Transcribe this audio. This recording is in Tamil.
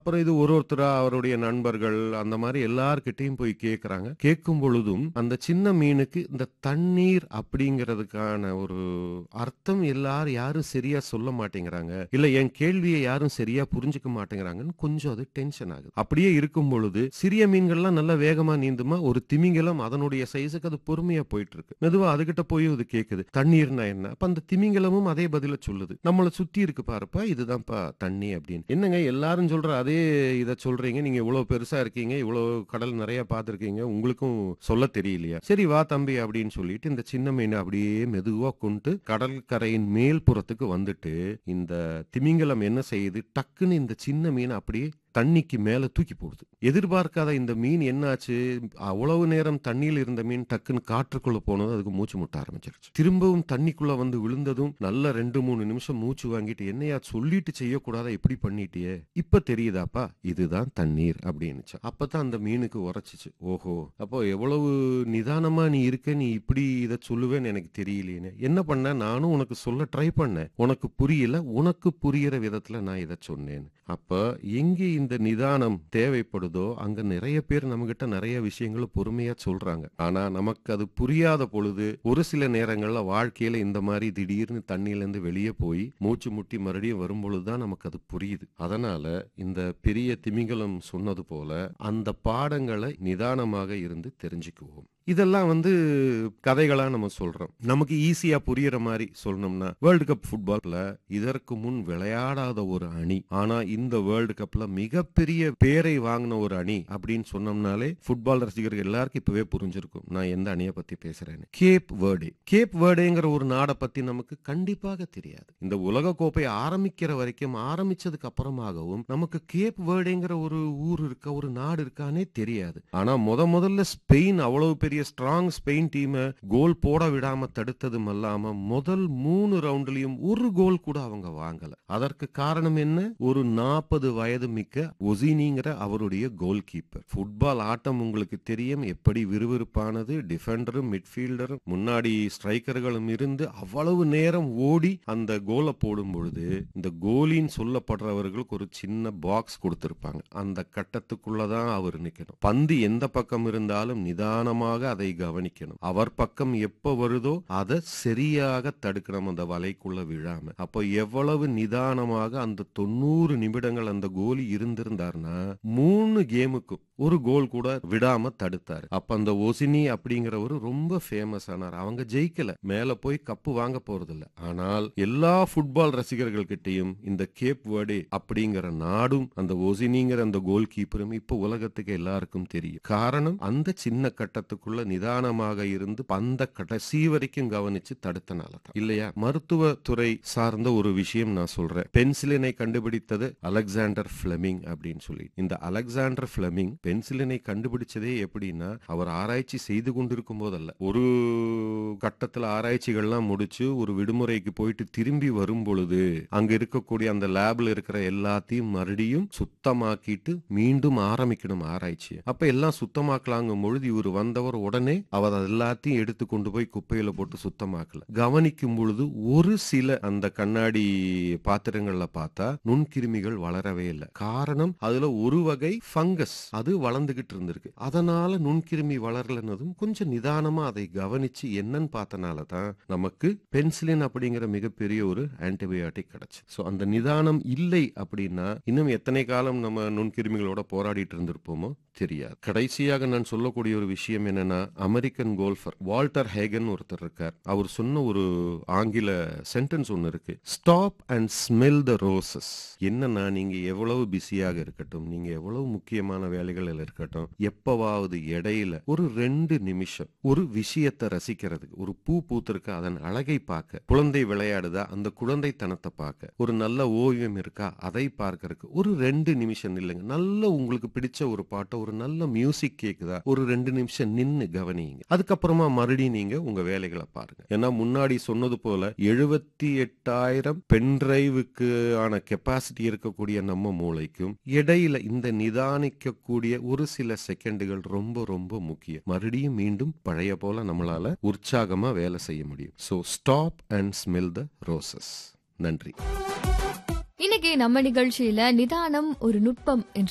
அப்புறம் இது ஒரு ஒருத்தரா அவருடைய நண்பர்கள் அந்த மாதிரி எல்லார்கிட்டயும் போய் கேக்குறாங்க கேட்கும் பொழுதும் அந்த சின்ன மீனுக்கு இந்த தண்ணீர் அப்படிங்கிறதுக்கான ஒரு அர்த்தம் எல்லாரும் யாரும் சரியா சொல்ல மாட்டேங்கிறாங்க இல்ல என் கேள்வியை யாரும் சரியா புரிஞ்சுக்க மாட்டேங்கிறாங்கன்னு கொஞ்சம் அது டென்ஷன் ஆகுது அப்படியே இருக்கும் பொழுது சிறிய மீன்கள்லாம் நல்லா வேகமா நீந்துமா ஒரு திமிங்கலம் அதனுடைய சைஸுக்கு அது பொறுமையா போயிட்டு இருக்கு மெதுவா அதுகிட்ட போய் அது கேக்குது தண்ணீர்னா என்ன அப்ப அந்த திமிங்கலமும் அதே பதில சொல்லுது நம்மளை சுத்தி இருக்கு பாருப்பா இதுதான்ப்பா தண்ணி அப்படின்னு என்னங்க எல்லாரும் சொல்ற அதே இத சொல்றீங்க நீங்க இவ்வளவு பெருசா இருக்கீங்க இவ்வளவு கடல் நிறைய பார்த்திருக்கீங்க உங்களுக்கும் சொல்ல தெரியலையா சரி வா தம்பி அப்படின்னு சொல்லிட்டு இந்த சின்ன மீனை அப்படியே மெதுவா கொண்டு கடற்கரையின் மேல் புறத்துக்கு வந்துட்டு இந்த திமிங்கலம் என்ன செய்யுது டக்குன்னு இந்த சின்ன மீனை அப்படியே தண்ணிக்கு மேல தூக்கி போடுது எதிர்பார்க்காத இந்த மீன் என்னாச்சு அவ்வளவு நேரம் தண்ணியில் இருந்த மீன் டக்குன்னு காற்றுக்குள்ள போனது அதுக்கு மூச்சு முட்ட ஆரம்பிச்சிருச்சு திரும்பவும் தண்ணிக்குள்ள வந்து விழுந்ததும் நல்ல ரெண்டு மூணு நிமிஷம் மூச்சு வாங்கிட்டு என்னையா சொல்லிட்டு செய்யக்கூடாதா இப்படி பண்ணிட்டியே இப்ப தெரியுதாப்பா இதுதான் தண்ணீர் அப்படின்னுச்சு அப்பதான் அந்த மீனுக்கு உரைச்சிச்சு ஓஹோ அப்போ எவ்வளவு நிதானமா நீ இருக்க நீ இப்படி இத சொல்லுவேன்னு எனக்கு தெரியலையே என்ன பண்ண நானும் உனக்கு சொல்ல ட்ரை பண்ணேன் உனக்கு புரியல உனக்கு புரியிற விதத்துல நான் இதை சொன்னேன் அப்ப எங்கே இந்த நிதானம் தேவைப்படுதோ அங்க நிறைய பேர் நம்மகிட்ட நிறைய விஷயங்களை பொறுமையா சொல்றாங்க ஆனா நமக்கு அது புரியாத பொழுது ஒரு சில நேரங்கள்ல வாழ்க்கையில இந்த மாதிரி திடீர்னு தண்ணியில இருந்து வெளியே போய் மூச்சு முட்டி மறுபடியும் வரும் பொழுதுதான் நமக்கு அது புரியுது அதனால இந்த பெரிய திமிங்கலம் சொன்னது போல அந்த பாடங்களை நிதானமாக இருந்து தெரிஞ்சுக்குவோம் இதெல்லாம் வந்து கதைகளா நம்ம சொல்றோம் நமக்கு ஈஸியா புரியுற மாதிரி சொல்லணும்னா வேர்ல்டு கப் ஃபுட்பால்ல இதற்கு முன் விளையாடாத ஒரு அணி ஆனா இந்த வேர்ல்டு கப்ல மிகப்பெரிய பேரை வாங்கின ஒரு அணி அப்படின்னு சொன்னோம்னாலே ஃபுட்பால் ரசிகர்கள் எல்லாருக்கும் இப்பவே புரிஞ்சிருக்கும் நான் எந்த அணியை பத்தி பேசுறேன்னு கேப் வேர்டே கேப் வேர்டேங்கிற ஒரு நாடை பத்தி நமக்கு கண்டிப்பாக தெரியாது இந்த உலக கோப்பை ஆரம்பிக்கிற வரைக்கும் ஆரம்பிச்சதுக்கு அப்புறமாகவும் நமக்கு கேப் வேர்டேங்கிற ஒரு ஊர் இருக்க ஒரு நாடு இருக்கானே தெரியாது ஆனா முத முதல்ல ஸ்பெயின் அவ்வளவு பெரிய ஸ்ட்ராங் ஸ்பெயின் டீமை கோல் போட விடாம தடுத்ததும் அல்லாம முதல் மூணு ரவுண்ட்லயும் ஒரு கோல் கூட அவங்க வாங்கல அதற்கு காரணம் என்ன ஒரு நாற்பது வயது மிக்க ஒசினிங்கிற அவருடைய கோல் கீப்பர் ஃபுட்பால் ஆட்டம் உங்களுக்கு தெரியும் எப்படி விறுவிறுப்பானது டிஃபெண்டரும் மிட்ஃபீல்டரும் முன்னாடி ஸ்ட்ரைக்கர்களும் இருந்து அவ்வளவு நேரம் ஓடி அந்த கோலை போடும் பொழுது இந்த கோலின்னு சொல்லப்படுறவர்களுக்கு ஒரு சின்ன பாக்ஸ் கொடுத்திருப்பாங்க அந்த கட்டத்துக்குள்ளதான் அவர் நிக்கணும் பந்து எந்த பக்கம் இருந்தாலும் நிதானமாக அதை கவனிக்கணும் அவர் பக்கம் எப்ப வருதோ அதை சரியாக தடுக்கணும் அந்த வலைக்குள்ள விழாம அப்போ எவ்வளவு நிதானமாக அந்த தொண்ணூறு நிமிடங்கள் அந்த கோலி இருந்திருந்தார்னா மூணு கேமுக்கும் ஒரு கோல் கூட விடாம தடுத்தாரு அப்ப அந்த ஒசினி அப்படிங்கிறவரு ரொம்ப ஃபேமஸ் ஆனார் அவங்க ஜெயிக்கல மேல போய் கப்பு வாங்க போறது இல்ல ஆனால் எல்லா ஃபுட்பால் ரசிகர்கள் கிட்டையும் இந்த கேப் வேர்டே அப்படிங்கிற நாடும் அந்த ஒசினிங்கிற அந்த கோல் கீப்பரும் இப்ப உலகத்துக்கு எல்லாருக்கும் தெரியும் காரணம் அந்த சின்ன கட்டத்துக்குள்ள நிதானமாக இருந்து பந்த கடைசி வரைக்கும் கவனிச்சு தடுத்தனால தான் இல்லையா மருத்துவ துறை சார்ந்த ஒரு விஷயம் நான் சொல்றேன் பென்சிலினை கண்டுபிடித்தது அலெக்சாண்டர் பிளெமிங் அப்படின்னு சொல்லி இந்த அலெக்சாண்டர் பிளெமிங் பென்சிலினை கண்டுபிடிச்சதே எப்படின்னா அவர் ஆராய்ச்சி செய்து கொண்டிருக்கும் போதல்ல ஒரு கட்டத்துல ஆராய்ச்சிகள்லாம் முடிச்சு ஒரு விடுமுறைக்கு போயிட்டு திரும்பி வரும் பொழுது அங்க இருக்கக்கூடிய அந்த லேப்ல இருக்கிற எல்லாத்தையும் மறுபடியும் சுத்தமாக்கிட்டு மீண்டும் ஆரம்பிக்கணும் ஆராய்ச்சி அப்ப எல்லாம் சுத்தமாக்கலாங்கும் பொழுது இவர் வந்தவர் உடனே அவர் அது எல்லாத்தையும் எடுத்து கொண்டு போய் குப்பையில போட்டு சுத்தமாக்கல கவனிக்கும் பொழுது ஒரு சில அந்த கண்ணாடி பாத்திரங்கள்ல பார்த்தா நுண்கிருமிகள் வளரவே இல்லை காரணம் அதுல ஒரு வகை ஃபங்கஸ் அது வளர்ந்துகிட்டு இருந்திருக்கு அதனால நுண்கிருமி வளரலன்னதும் கொஞ்சம் நிதானமா அதை கவனிச்சு என்னன்னு பார்த்தனால தான் நமக்கு பென்சிலின் அப்படிங்கிற மிகப்பெரிய ஒரு ஆன்டிபயோட்டிக் கிடைச்சு சோ அந்த நிதானம் இல்லை அப்படின்னா இன்னும் எத்தனை காலம் நம்ம நுண்கிருமிகளோட போராடிட்டு இருந்திருப்போமோ தெரியாது கடைசியாக நான் சொல்லக்கூடிய ஒரு விஷயம் என்னன்னா அமெரிக்கன் கோல்ஃபர் வால்டர் ஹேகன் ஒருத்தர் இருக்கார் அவர் சொன்ன ஒரு ஆங்கில சென்டென்ஸ் ஒன்னு இருக்கு stop and smell the roses என்னன்னா நீங்க எவ்வளவு பிஸியாக இருக்கட்டும் நீங்க எவ்வளவு முக்கியமான வேலைகளில் இருக்கட்டும் எப்பவாவது இடையில ஒரு ரெண்டு நிமிஷம் ஒரு விஷயத்தை ரசிக்கிறதுக்கு ஒரு பூ பூத்திருக்க அதன் அழகை பார்க்க குழந்தை விளையாடுதா அந்த குழந்தைத்தனத்தை பார்க்க ஒரு நல்ல ஓவியம் இருக்கா அதை பார்க்கறதுக்கு ஒரு ரெண்டு நிமிஷம் இல்லைங்க நல்ல உங்களுக்கு பிடிச்ச ஒரு பாட்டை ஒரு நல்ல மியூசிக் கேக்குதா ஒரு ரெண்டு நிமிஷம் நின்னு கவனிங்க அதுக்கப்புறமா மறுபடியும் நீங்க உங்க வேலைகளை பாருங்க ஏன்னா முன்னாடி சொன்னது போல எழுபத்தி எட்டாயிரம் பென்டிரைவுக்கு ஆன கெப்பாசிட்டி இருக்கக்கூடிய நம்ம மூளைக்கும் இடையில இந்த நிதானிக்கக்கூடிய ஒரு சில செகண்டுகள் ரொம்ப ரொம்ப முக்கியம் மறுபடியும் மீண்டும் பழைய போல நம்மளால உற்சாகமா வேலை செய்ய முடியும் so stop and smell the roses நன்றி இன்னைக்கு இன்னைக்கு நம்ம நிகழ்ச்சியில நிதானம் ஒரு நுட்பம் என்ற